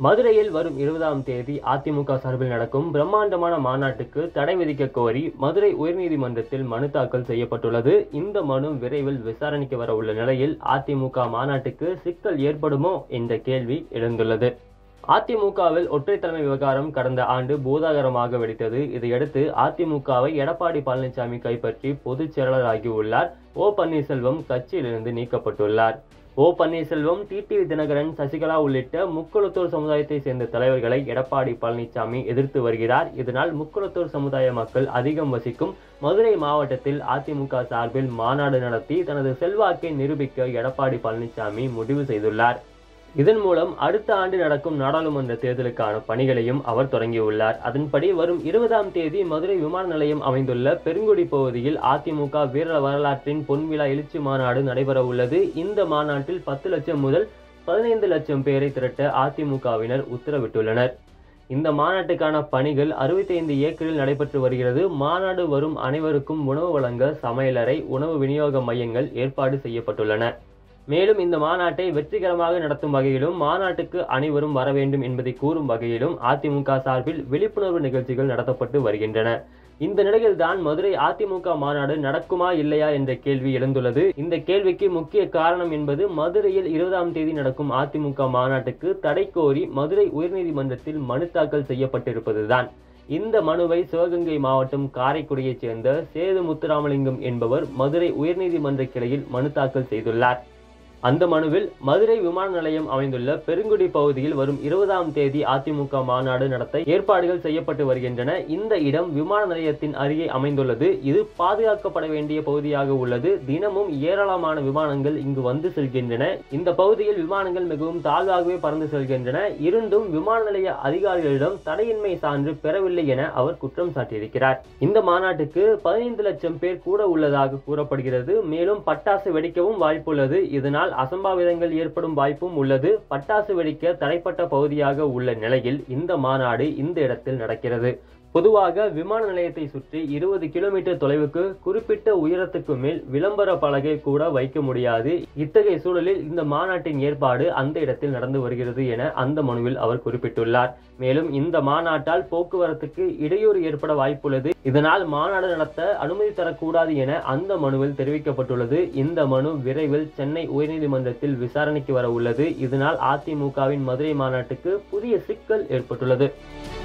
மதுரையில் வரும் இருபதாம் தேதி அதிமுக சார்பில் நடக்கும் பிரம்மாண்டமான மாநாட்டுக்கு தடை விதிக்க கோரி மதுரை உயர்நீதிமன்றத்தில் மனு தாக்கல் செய்யப்பட்டுள்ளது இந்த மனு விரைவில் விசாரணைக்கு வர உள்ள நிலையில் அதிமுக மாநாட்டுக்கு சிக்கல் ஏற்படுமோ என்ற கேள்வி எழுந்துள்ளது அதிமுகவில் ஒற்றை தலைமை விவகாரம் கடந்த ஆண்டு பூதாகரமாக வெடித்தது இதையடுத்து அதிமுகவை எடப்பாடி பழனிசாமி கைப்பற்றி பொதுச் செயலாளராகியுள்ளார் ஓ பன்னீர்செல்வம் கட்சியிலிருந்து நீக்கப்பட்டுள்ளார் ஓ பன்னீர்செல்வம் டிடிவி தினகரன் சசிகலா உள்ளிட்ட முக்குளத்தூர் சமுதாயத்தை சேர்ந்த தலைவர்களை எடப்பாடி பழனிசாமி எதிர்த்து வருகிறார் இதனால் முக்குளத்தூர் சமுதாய மக்கள் அதிகம் வசிக்கும் மதுரை மாவட்டத்தில் அதிமுக சார்பில் மாநாடு நடத்தி தனது செல்வாக்கை நிரூபிக்க எடப்பாடி பழனிசாமி முடிவு செய்துள்ளார் இதன் மூலம் அடுத்த ஆண்டு நடக்கும் நாடாளுமன்ற தேர்தலுக்கான பணிகளையும் அவர் தொடங்கியுள்ளார் அதன்படி வரும் இருபதாம் தேதி மதுரை விமான நிலையம் அமைந்துள்ள பெருங்குடி பகுதியில் அதிமுக வீர வரலாற்றின் பொன்விழா எழுச்சி மாநாடு நடைபெற உள்ளது இந்த மாநாட்டில் பத்து லட்சம் முதல் பதினைந்து லட்சம் பேரை திரட்ட அதிமுகவினர் உத்தரவிட்டுள்ளனர் இந்த மாநாட்டுக்கான பணிகள் அறுபத்தைந்து ஏக்கரில் நடைபெற்று வருகிறது மாநாடு வரும் அனைவருக்கும் உணவு வழங்க சமையலறை உணவு விநியோக மையங்கள் ஏற்பாடு செய்யப்பட்டுள்ளன மேலும் இந்த மாநாட்டை வெற்றிகரமாக நடத்தும் வகையிலும் மாநாட்டுக்கு அனைவரும் வர வேண்டும் என்பதை கூறும் வகையிலும் அதிமுக சார்பில் விழிப்புணர்வு நிகழ்ச்சிகள் நடத்தப்பட்டு வருகின்றன இந்த நிலையில்தான் மதுரை அதிமுக மாநாடு நடக்குமா இல்லையா என்ற கேள்வி எழுந்துள்ளது இந்த கேள்விக்கு முக்கிய காரணம் என்பது மதுரையில் இருபதாம் தேதி நடக்கும் அதிமுக மாநாட்டுக்கு தடை கோரி மதுரை உயர்நீதிமன்றத்தில் மனு தாக்கல் செய்யப்பட்டிருப்பதுதான் இந்த மனுவை சிவகங்கை மாவட்டம் காரைக்குடியைச் சேர்ந்த சேது முத்துராமலிங்கம் என்பவர் மதுரை உயர்நீதிமன்ற கிளையில் மனு தாக்கல் செய்துள்ளார் அந்த மனுவில் மதுரை விமான நிலையம் அமைந்துள்ள பெருங்குடி பகுதியில் வரும் இருபதாம் தேதி அதிமுக மாநாடு நடத்த ஏற்பாடுகள் செய்யப்பட்டு வருகின்றன இந்த இடம் விமான நிலையத்தின் அருகே அமைந்துள்ளது இது பாதுகாக்கப்பட வேண்டிய பகுதியாக உள்ளது தினமும் ஏராளமான விமானங்கள் இங்கு வந்து செல்கின்றன இந்த பகுதியில் விமானங்கள் மிகவும் தாழ்வாகவே பறந்து செல்கின்றன இருந்தும் விமான நிலைய அதிகாரிகளிடம் தடையின்மை சான்று பெறவில்லை என அவர் குற்றம் சாட்டியிருக்கிறார் இந்த மாநாட்டுக்கு பதினைந்து லட்சம் பேர் கூட உள்ளதாக கூறப்படுகிறது மேலும் பட்டாசு வெடிக்கவும் வாய்ப்புள்ளது இதனால் அசம்பாவிதங்கள் ஏற்படும் வாய்ப்பும் உள்ளது பட்டாசு வெடிக்க தடைப்பட்ட பகுதியாக உள்ள நிலையில் இந்த மாநாடு இந்த இடத்தில் நடக்கிறது பொதுவாக விமான நிலையத்தை சுற்றி இருபது கிலோமீட்டர் தொலைவுக்கு குறிப்பிட்ட உயரத்துக்கு மேல் விளம்பர பலகை கூட வைக்க முடியாது இத்தகைய சூழலில் இந்த மாநாட்டின் ஏற்பாடு அந்த இடத்தில் நடந்து வருகிறது என அந்த மனுவில் அவர் குறிப்பிட்டுள்ளார் மேலும் இந்த மாநாட்டால் போக்குவரத்துக்கு இடையூறு ஏற்பட வாய்ப்புள்ளது இதனால் மாநாடு நடத்த அனுமதி தரக்கூடாது என அந்த மனுவில் தெரிவிக்கப்பட்டுள்ளது இந்த மனு விரைவில் சென்னை உயர்நீதிமன்றத்தில் விசாரணைக்கு வர உள்ளது இதனால் அதிமுகவின் மதுரை மாநாட்டுக்கு புதிய சிக்கல் ஏற்பட்டுள்ளது